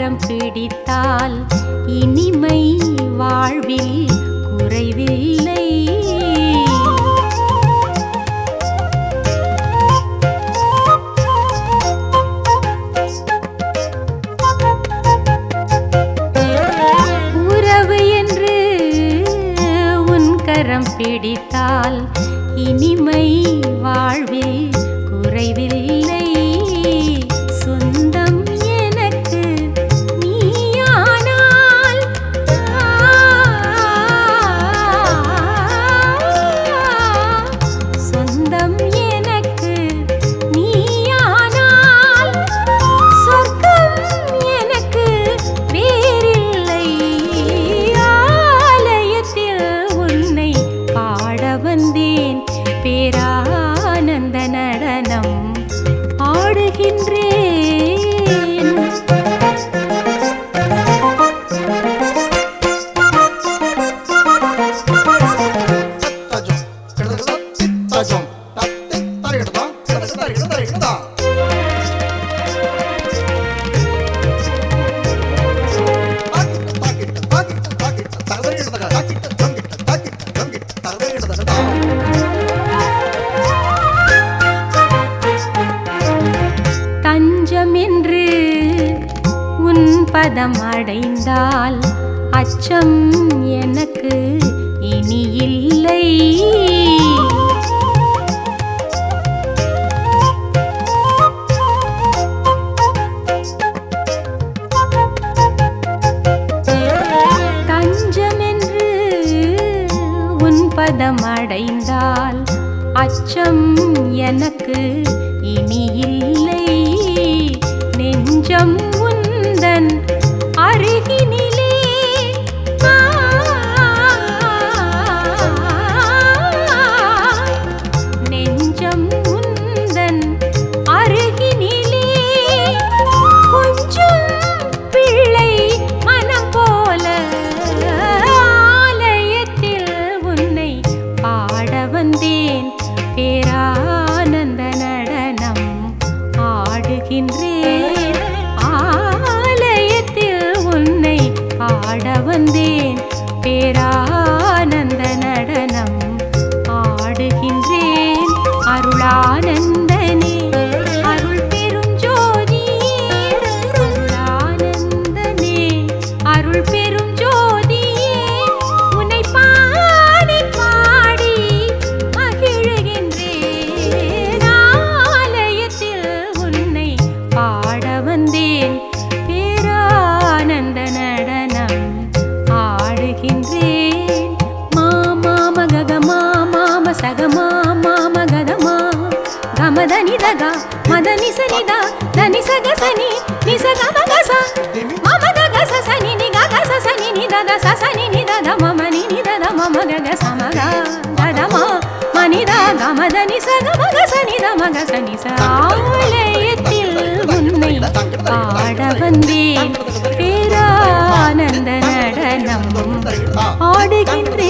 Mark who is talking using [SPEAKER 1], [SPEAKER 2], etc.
[SPEAKER 1] கரம் பிடித்தால் இனிமை வாழ்வில் குறைவில்லை உறவு என்று உன் கரம் பிடித்தால் இனிமை வாழ்வில் குறைவில்லை சொந்தம் எனக்கு நீயானால் சொந்தம் எனக்கு நீயானால் சொர்க்கம் எனக்கு வேறில்லை ஆலயத்தில் உன்னை பாட வந்தேன் பேரானந்த நடனம் ஆடுகின்றேன்
[SPEAKER 2] தத்தாஜம் கிடதா தித்தாஜம் தத்தி தரிகிடதா கிடதா கிடதா கிடதா தாக்கிட்ட தாக்கிட்ட தாக்கிட்ட தாக்கிட்ட தகதரிகிடதா தாக்கிட்ட தங்கிட்ட தாக்கிட்ட தங்கிட்ட தகதரிகிடதா
[SPEAKER 1] தஞ்சம் என்று உன் பதம் அடைந்தால் அச்சம் எனக்கு இனி இல்லை தஞ்சம் என்று உன் பதம் அடைந்தால் அச்சம் எனக்கு இனி இல்லை நெஞ்சம் உந்தன் அருகினிலே ஆ, நெஞ்சம் உந்தன் அருகினிலே கொஞ்சம் பிள்ளை மனம் போல ஆலயத்தில் உன்னை பாட வந்தேன் பேரானந்த நடனம் ஆடுகின்றேன் ஆலயத்தில் உன்னை பாட வந்தேன் பேரானந்த நடனம் ஆடுகின்றேன் அருளானந்தனே அருள் பெருஞ்சோதி அருளானந்தனே அருள் பெரும் ஜோதியே உன்னை பாடி பாடி மகிழுகின்றேன் ஆலயத்தில் உன்னை பாட வந்தேன் பேரானந்த நடனம் ஆடுகின்றேன் மாமா மகக மாமா சக மாமா மகதமா கமத நிதக மத நிசனித தனி சக சனி நிசக மகச மம கக சனி நிக கச சனி நிதத சசனி நிதத மம நி நிதத மம கக சமக கதமா மனித கமத நிசக மக சனித மக சனி ஆலயத்தில் உன்னை பாட வந்தேன் பேரானந்த நடனம் ஆடுகின்றேன்